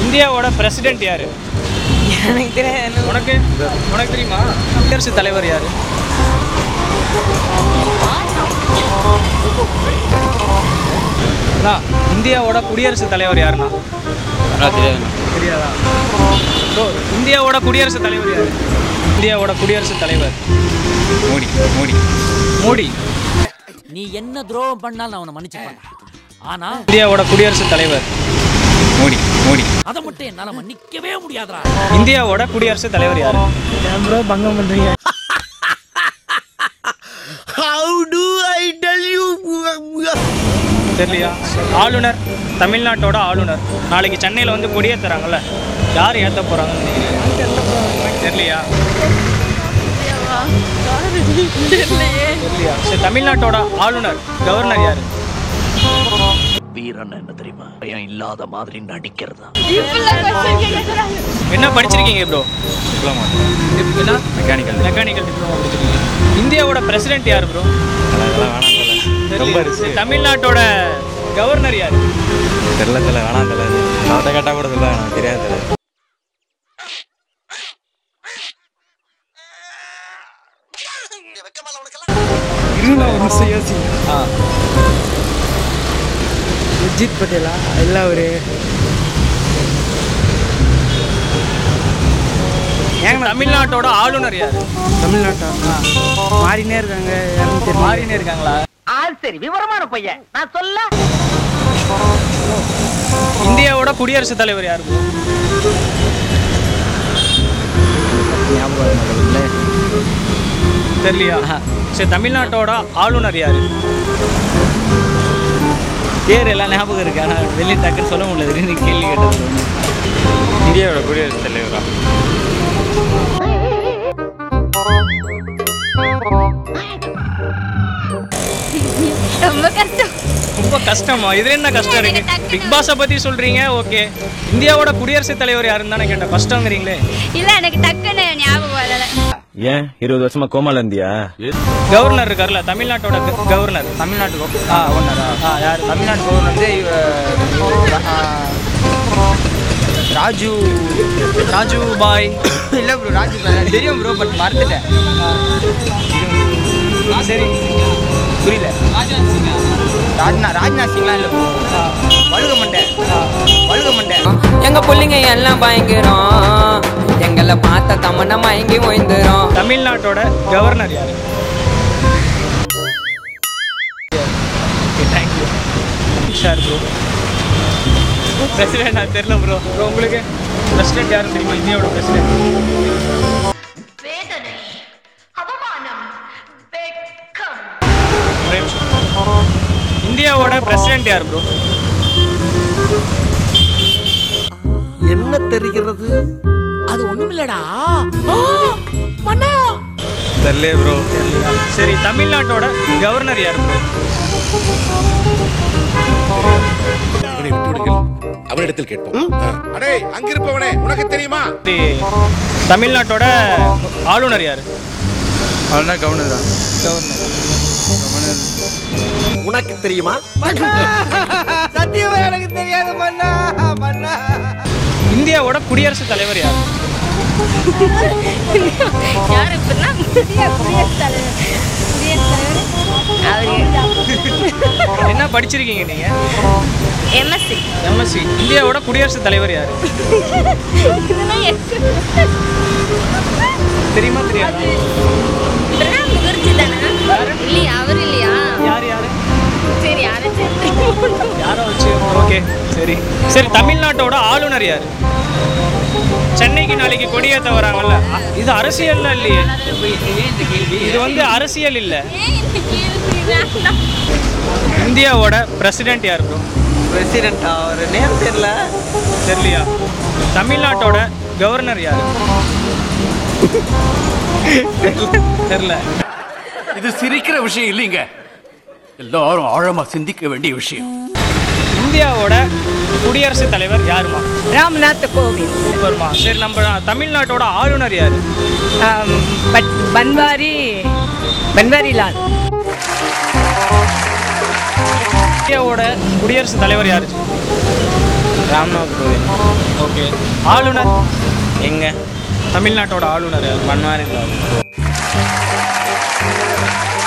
இந்தியாவோட பிரசிடென்ட் யாரு எனக்கு தெரியாது உனக்கு உனக்கு தெரியுமா குடியரசுத் தலைவர் யாரு அண்ணா, இந்தியாவோட குடியரசுத் தலைவர் யாருண்ணா தெரியாதா ஸோ இந்தியாவோட குடியரசுத் தலைவர் யாரு இந்தியாவோட குடியரசுத் தலைவர் மோடி மோடி மோடி நீ என்ன துரோகம் பண்ணாலும் அவனை மன்னிச்சுப்பான் ஆனா இந்தியாவோட குடியரசுத் தலைவர் மோடி மோடி அதை மட்டும் என்னால மன்னிக்கவே முடியாதுடா இந்தியாவோட குடியரசுத் தலைவர் யாரு ப்ரோ பங்கம் பண்ணுறீங்க தெரியலையா ஆளுநர் தமிழ்நாட்டோட ஆளுநர் நாளைக்கு சென்னையில் வந்து கொடியேற்றுறாங்கல்ல யார் ஏற்ற போகிறாங்கன்னு நினைக்கிறீங்க தெரியலையா தெரியலையா சரி தமிழ்நாட்டோட ஆளுநர் கவர்னர் யாரு வீரன் என்ன தெரியுமா பயம் இல்லாத மாதிரி நடிக்கிறதா என்ன படிச்சிருக்கீங்க ப்ரோ டிப்ளமா என்ன மெக்கானிக்கல் மெக்கானிக்கல் டிப்ளமோ படிச்சிருக்கீங்க இந்தியாவோட பிரசிடென்ட் யார் ப்ரோ அதெல்லாம் வேணாம் தல ரொம்ப ரிஸ்க் தமிழ்நாட்டோட கவர்னர் யார் தெரில தல வேணாம் தல அதை கேட்டால் கூட தெரியல எனக்கு தெரியாது தல அஜித் பட்டேலா இல்லை ஒரு ஏங்க தமிழ்நாட்டோட ஆளுநர் யார் தமிழ்நாட்டா மாறினே இருக்காங்க யாருன்னு தெரியல மாறினே இருக்காங்களா ஆள் சரி விவரமான பையன் நான் சொல்ல இந்தியாவோட குடியரசுத் தலைவர் யார் bro? தெரியலையா சரி தமிழ்நாட்டோட ஆளுநர் யாரு பேர் எல்லாம் ஞாபகம் இருக்கு ஆனால் வெளியே டக்குன்னு சொல்ல முடியல திடீர்னு கேள்வி கேட்டது இந்தியாவோட குடியரசுத் தலைவரா ரொம்ப கஷ்டம் ரொம்ப கஷ்டமா இது என்ன கஷ்டம் இருக்கு எனக்கு டக்குனு- பிக் பாஸை பத்தி சொல்றீங்க ஓகே இந்தியாவோட குடியரசுத் தலைவர் யாருன்னு தானே கேட்டேன் கஷ்டங்கிறீங்களே இல்ல எனக்கு டக்குன்னு ஞாபகம் வரல ஏன் இருபது வருஷமா கோமால இருந்தியா கவர்னர் இருக்கார்ல தமிழ்நாட்டோட க- கவர்னர் தமிழ்நாட்டுக்கு ஆ ஒன்னரா ஆ யார் தமிழ்நாடு கவர்னர் வந்து இவ- ஆ, ராஜு ராஜு பாய் இல்லை ப்ரோ ராஜு brother. தெரியும் ப்ரோ பட் மறந்துட்டேன் சரி புரியல ராஜ்நா ராஜ்நாத் சிங்லாம் இல்லை ப்ரோ வழுக மாட்டேன் வழுக மாட்டேன் எங்க புள்ளைங்க எல்லாம் பயங்கரம் எங்களை பார்த்த தமன்னா மயங்கி ஓய்ந்துரும் தமிழ்நாட்டோட கவர்னர் யாரு தேங்க்யூ ஷார் ப்ரோ பிரசிடென்ட் அது தெரியல ப்ரோ ப்ரோ உங்களுக்கு பிரசிடென்ட் யாருன்னு தெரியுமா இந்தியாவோட பிரசிடென்ட் வேதனை அவமானம் வெட்கம் ஒரே நிமிஷம் இந்தியாவோட பிரசிடென்ட் யார் ப்ரோ என்ன தெரிகிறது அது ஒண்ணுமில்லடா தெரியல ப்ரோ சரி தமிழ்நாட்டோட கவர்னர் யார் ப்ரோ அவனை விட்டு விடுங்கள் அவனிடத்தில் கேட்போம் அடே அங்கிருப்பவனே உனக்கு தெரியுமா தமிழ்நாட்டோட ஆளுநர் யார் அவனா கவர்னர் தான் உனக்கு தெரியுமா சத்தியமா எனக்கு தெரியாது மண்ணா மண்ணா இந்தியாவோட குடியரசுத் தலைவர் யார் யார் இப்படின்னா புதிய குடியரசுத் தலைவர் குடியரசுத் தலைவர் அவரு என்ன படிச்சிருக்கீங்க நீங்க எம்எஸ்சி எம்எஸ்சி இந்தியாவோட குடியரசுத் தலைவர் யார் இதெல்லாம் எனக்கு தெரியுமா தெரியாதா பிரணாப் முகர்ஜி தானே இல்லையா அவர் இல்லையா யார் யார் சரி யாரை சரி யாரை வச்சு ஓகே சரி சரி தமிழ்நாட்டோட ஆளுநர் யார் சென்னைக்கு நாளைக்கு கொடியேற்ற வராங்கல்ல அ- இது அரசியல்ல இல்லையே இது வந்து அரசியல் இல்ல ஏன் இந்த கேள்வி வேண்டாம் இந்தியாவோட பிரசிடென்ட் யார் ப்ரோ பிரசிடென்ட்டா ஒரு நேம் தெரியல தெரியலையா தமிழ்நாட்டோட கவர்னர் யார் தெரியல இது சிரிக்கிற விஷயம் இல்லைங்க எல்லாரும் ஆழமா சிந்திக்க வேண்டிய விஷயம் இந்தியாவோட குடியரசுத் தலைவர் யாருமா ராம்நாத் கோவிந்த் வருமா சரி நம்ம தமிழ்நாட்டோட ஆளுநர் யாரு பட் பன்வாரி பன்வாரி லால் இந்தியாவோட குடியரசுத் தலைவர் யாரு ராம்நாத் கோவிந்த் ஓகே ஆளுநர் எங்க தமிழ்நாட்டோட ஆளுநர் யார் பன்வாரிலால்